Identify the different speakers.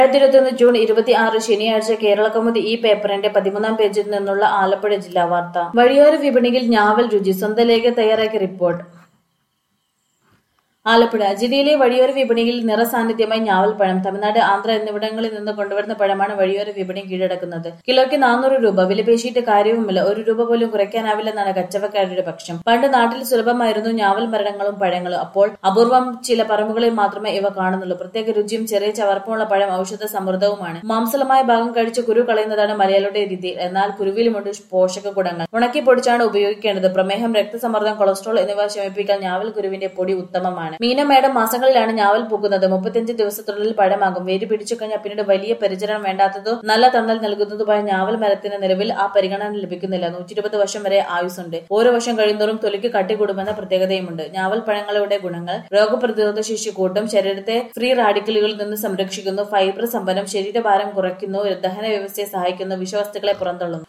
Speaker 1: രണ്ടായിരത്തി ഇരുപത്തിയൊന്ന് ജൂൺ ഇരുപത്തി ആറ് ശനിയാഴ്ച കേരളകൗമുദി ഈ പേപ്പറിന്റെ പതിമൂന്നാം പേജിൽ നിന്നുള്ള ആലപ്പുഴ ജില്ലാ വാർത്ത വഴിയോര വിപണിയിൽ ഞാവൽ രുചി സ്വന്തം ലേഖ തയ്യാറാക്കിയ റിപ്പോർട്ട് ആലപ്പുഴ ജില്ലയിലെ വഴിയോര വിപണിയിൽ നിറസാന്നിധ്യമായി ഞാവൽപ്പഴം തമിഴ്നാട് ആന്ധ്ര എന്നിവിടങ്ങളിൽ നിന്ന് കൊണ്ടുവരുന്ന പഴമാണ് വഴിയോര വിപണി കീഴടക്കുന്നത് കിലോയ്ക്ക് നാനൂറ് രൂപ വിലപേശിയിട്ട് കാര്യവുമില്ല ഒരു രൂപ പോലും കുറയ്ക്കാനാവില്ലെന്നാണ് കച്ചവക്കാരുടെ പക്ഷം പണ്ട് നാട്ടിൽ സുലഭമായിരുന്നു ഞാവൽ മരണങ്ങളും പഴങ്ങളും അപ്പോൾ അപൂർവം ചില പറമ്പുകളിൽ മാത്രമേ ഇവ കാണുന്നുള്ളൂ പ്രത്യേക രുചിയും ചെറിയ ചവർപ്പമുള്ള പഴം ഔഷധ സമൃദ്ധവുമാണ് മാംസലമായ ഭാഗം കഴിച്ച് കുരു കളയുന്നതാണ് മലയാളിയുടെ രീതി എന്നാൽ കുരുവിലുമുണ്ട് പോഷക ഗുണങ്ങൾ ഉണക്കി പൊടിച്ചാണ് ഉപയോഗിക്കേണ്ടത് പ്രമേഹം രക്തസമ്മർദ്ദം കൊളസ്ട്രോൾ എന്നിവ ശമിപ്പിക്കാൻ ഞാവൽ കുരുവിന്റെ പൊടി ഉത്തമമാണ് മീനമേടം മാസങ്ങളിലാണ് ഞാവൽ പൂക്കുന്നത് മുപ്പത്തിയഞ്ച് ദിവസത്തിനുള്ളിൽ പഴമാകും വേര് പിടിച്ചു കഴിഞ്ഞാൽ പിന്നീട് വലിയ പരിചരണം വേണ്ടാത്തതോ നല്ല തണൽ നൽകുന്നതുമായ ഞാവൽ മരത്തിന് നിലവിൽ ആ പരിഗണന ലഭിക്കുന്നില്ല നൂറ്റി ഇരുപത് വർഷം വരെ ആയുസുണ്ട് ഓരോ വർഷം കഴിയുന്നോറും തൊലിക്ക് കട്ടി കൂടുമെന്ന പ്രത്യേകതയുമുണ്ട് ഞാവൽ പഴങ്ങളുടെ ഗുണങ്ങൾ രോഗപ്രതിരോധ ശേഷി കൂട്ടും ശരീരത്തെ ഫ്രീ റാഡിക്കലുകളിൽ നിന്ന് സംരക്ഷിക്കുന്നു ഫൈബർ സമ്പന്നം ശരീരഭാരം കുറയ്ക്കുന്നു ദഹന വ്യവസ്ഥയെ സഹായിക്കുന്നു വിഷവസ്തുക്കളെ പുറന്തള്ളുന്നു